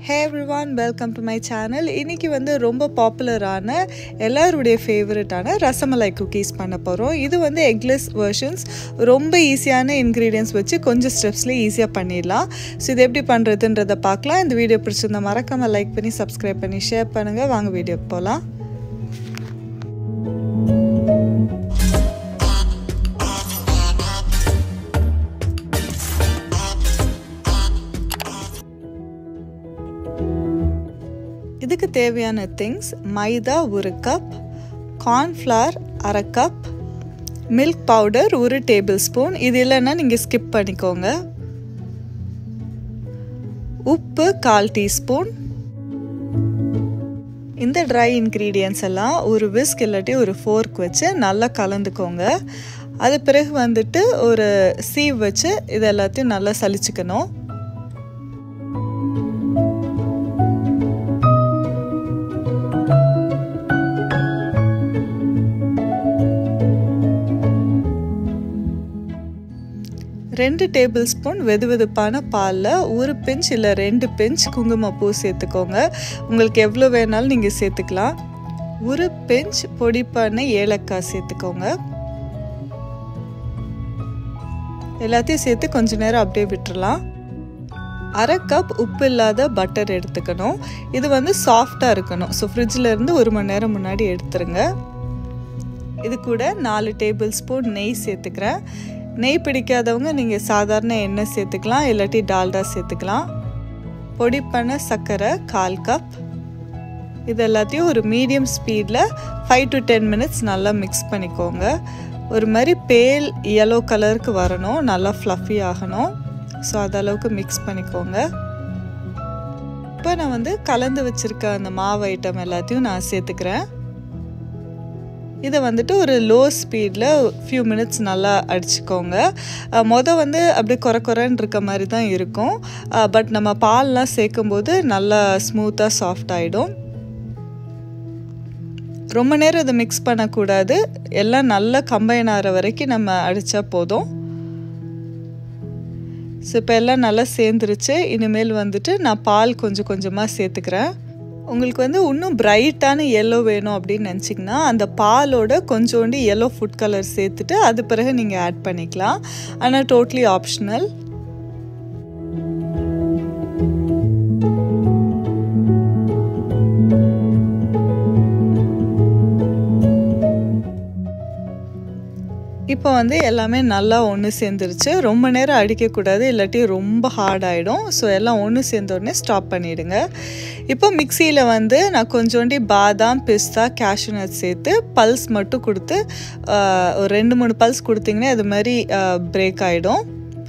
hey everyone welcome to my channel இன்றைக்கி வந்து ரொம்ப பாப்புலரான எல்லாருடைய ஃபேவரட்டான ரசமலாய் குக்கீஸ் பண்ண போகிறோம் இது வந்து எக்லெஸ் வெர்ஷன்ஸ் ரொம்ப ஈஸியான இன்க்ரீடியன்ஸ் வச்சு கொஞ்சம் ஸ்டெப்ஸில் ஈஸியாக பண்ணிடலாம் ஸோ இது எப்படி பண்ணுறதுன்றதை பார்க்கலாம் இந்த வீடியோ பிடிச்சிருந்தா மறக்காமல் லைக் பண்ணி சப்ஸ்கிரைப் பண்ணி ஷேர் பண்ணுங்கள் வாங்க வீடியோ போகலாம் இதுக்கு தேவையான திங்ஸ் மைதா ஒரு கப் கார்ன்ஃப்ளவர் அரை கப் மில்க் பவுடர் ஒரு டேபிள் ஸ்பூன் இது இல்லைன்னா நீங்கள் ஸ்கிப் பண்ணிக்கோங்க உப்பு கால் டீஸ்பூன் இந்த ட்ரை இன்க்ரீடியன்ஸ் எல்லாம் ஒரு விஸ்க் இல்லாட்டி ஒரு ஃபோர்க் வச்சு நல்லா கலந்துக்கோங்க அது பிறகு வந்துட்டு ஒரு சீவ் வச்சு இது எல்லாத்தையும் நல்லா சலிச்சுக்கணும் ரெண்டு டேபிள் ஸ்பூன் வெது வெதுப்பான பாலில் ஒரு பிஞ்ச் இல்லை ரெண்டு பிஞ்ச் குங்குமப்பூ சேர்த்துக்கோங்க உங்களுக்கு எவ்வளோ வேணாலும் நீங்கள் சேர்த்துக்கலாம் ஒரு பிஞ்ச் பொடிப்பான ஏலக்காய் சேர்த்துக்கோங்க எல்லாத்தையும் சேர்த்து கொஞ்ச நேரம் அப்படியே விட்டுறலாம் அரை கப் உப்பு இல்லாத பட்டர் எடுத்துக்கணும் இது வந்து சாஃப்டாக இருக்கணும் ஸோ ஃப்ரிட்ஜில் இருந்து ஒரு மணி நேரம் முன்னாடி எடுத்துருங்க இது கூட நாலு டேபிள் ஸ்பூன் நெய் சேர்த்துக்கிறேன் நெய் பிடிக்காதவங்க நீங்கள் சாதாரண எண்ணெய் சேர்த்துக்கலாம் இல்லாட்டி டால்டா சேர்த்துக்கலாம் பொடி பண்ண சர்க்கரை கால் கப் இது எல்லாத்தையும் ஒரு மீடியம் ஸ்பீடில் ஃபைவ் டு டென் மினிட்ஸ் நல்லா மிக்ஸ் பண்ணிக்கோங்க ஒரு மாதிரி பேல் எல்லோ கலருக்கு வரணும் நல்லா ஃப்ளஃபி ஆகணும் ஸோ அதளவுக்கு மிக்ஸ் பண்ணிக்கோங்க இப்போ நான் வந்து கலந்து வச்சுருக்க அந்த மாவு ஐட்டம் எல்லாத்தையும் நான் சேர்த்துக்கிறேன் இதை வந்துட்டு ஒரு லோ ஸ்பீடில் ஃபியூ மினிட்ஸ் நல்லா அடிச்சுக்கோங்க மொதல் வந்து அப்படியே குறை குறைன்னு இருக்க மாதிரி தான் இருக்கும் பட் நம்ம பால்லாம் சேர்க்கும்போது நல்லா ஸ்மூத்தாக சாஃப்ட் ஆகிடும் ரொம்ப நேரம் இதை மிக்ஸ் பண்ணக்கூடாது எல்லாம் நல்லா கம்பைன் ஆகிற வரைக்கும் நம்ம அடித்தா போதும் ஸோ இப்போ எல்லாம் நல்லா சேர்ந்துருச்சு இனிமேல் வந்துட்டு நான் பால் கொஞ்சம் கொஞ்சமாக சேர்த்துக்கிறேன் உங்களுக்கு வந்து இன்னும் பிரைட்டான எல்லோ வேணும் அப்படின்னு நினச்சிங்கன்னா அந்த பாலோட கொஞ்சோண்டு எல்லோ ஃபுட் கலர் சேர்த்துட்டு அது பிறகு நீங்கள் ஆட் பண்ணிக்கலாம் ஆனால் டோட்லி ஆப்ஷனல் இப்போ வந்து எல்லாமே நல்லா ஒன்று சேர்ந்துருச்சு ரொம்ப நேரம் அடிக்கக்கூடாது இல்லாட்டி ரொம்ப ஹார்ட் ஆகிடும் ஸோ எல்லாம் ஒன்று சேர்ந்த உடனே ஸ்டாப் பண்ணிவிடுங்க இப்போ மிக்சியில் வந்து நான் கொஞ்சோண்டி பாதாம் பிஸ்தா கேஷ்யூநட் சேர்த்து பல்ஸ் மட்டும் கொடுத்து ஒரு ரெண்டு மூணு பல்ஸ் கொடுத்தீங்கன்னா இது மாதிரி பிரேக் ஆகிடும்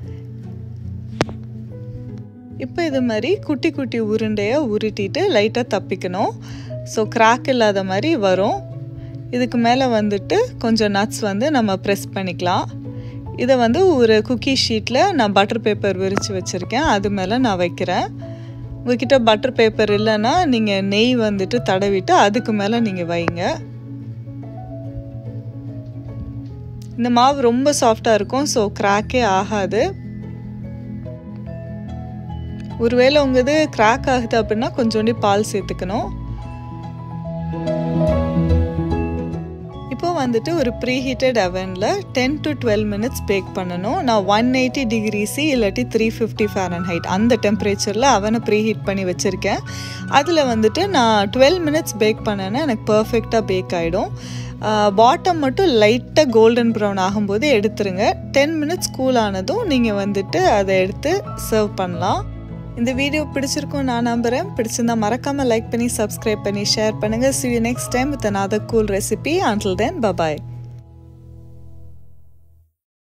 இப்போ இது மாதிரி குட்டி குட்டி உருண்டையை உருட்டிட்டு லைட்டாக தப்பிக்கணும் ஸோ கிராக் இல்லாத மாதிரி வரும் இதுக்கு மேலே வந்துட்டு கொஞ்சம் நட்ஸ் வந்து நம்ம ப்ரெஸ் பண்ணிக்கலாம் இதை வந்து ஒரு குக்கி ஷீட்டில் நான் பட்டர் பேப்பர் விரித்து வச்சுருக்கேன் அது மேலே நான் வைக்கிறேன் உங்ககிட்ட பட்டர் பேப்பர் இல்லைன்னா நீங்கள் நெய் வந்துட்டு தடவிட்டு அதுக்கு மேலே நீங்கள் வைங்க இந்த மாவு ரொம்ப சாஃப்டாக இருக்கும் ஸோ கிராக்கே ஆகாது ஒருவேளை உங்கள் இது கிராக் ஆகுது அப்படின்னா கொஞ்சோண்டி பால் சேர்த்துக்கணும் இப்போ வந்துட்டு ஒரு ப்ரீ ஹீட்டட் அவனில் ten to twelve minutes bake பண்ணணும் நான் ஒன் எயிட்டி டிகிரிசி இல்லாட்டி த்ரீ ஃபிஃப்டி ஃபேரன் ஹைட் அந்த டெம்பரேச்சரில் அவனை ப்ரீ ஹீட் பண்ணி வச்சுருக்கேன் அதில் வந்துட்டு நான் டுவெல் மினிட்ஸ் பேக் பண்ணேன்னா எனக்கு பர்ஃபெக்டாக பேக் ஆகிடும் பாட்டம் மட்டும் லைட்டாக கோல்டன் ப்ரௌன் ஆகும்போது எடுத்துருங்க டென் மினிட்ஸ் கூல் ஆனதும் நீங்கள் வந்துட்டு அதை எடுத்து சர்வ் பண்ணலாம் இந்த வீடியோ பிடிச்சிருக்கும் நான் நம்புகிறேன் பிடிச்சிருந்தா மறக்காமல் லைக் பண்ணி சப்ஸ்கிரைப் பண்ணி ஷேர் பண்ணுங்கள் see you next time with another cool recipe until then bye bye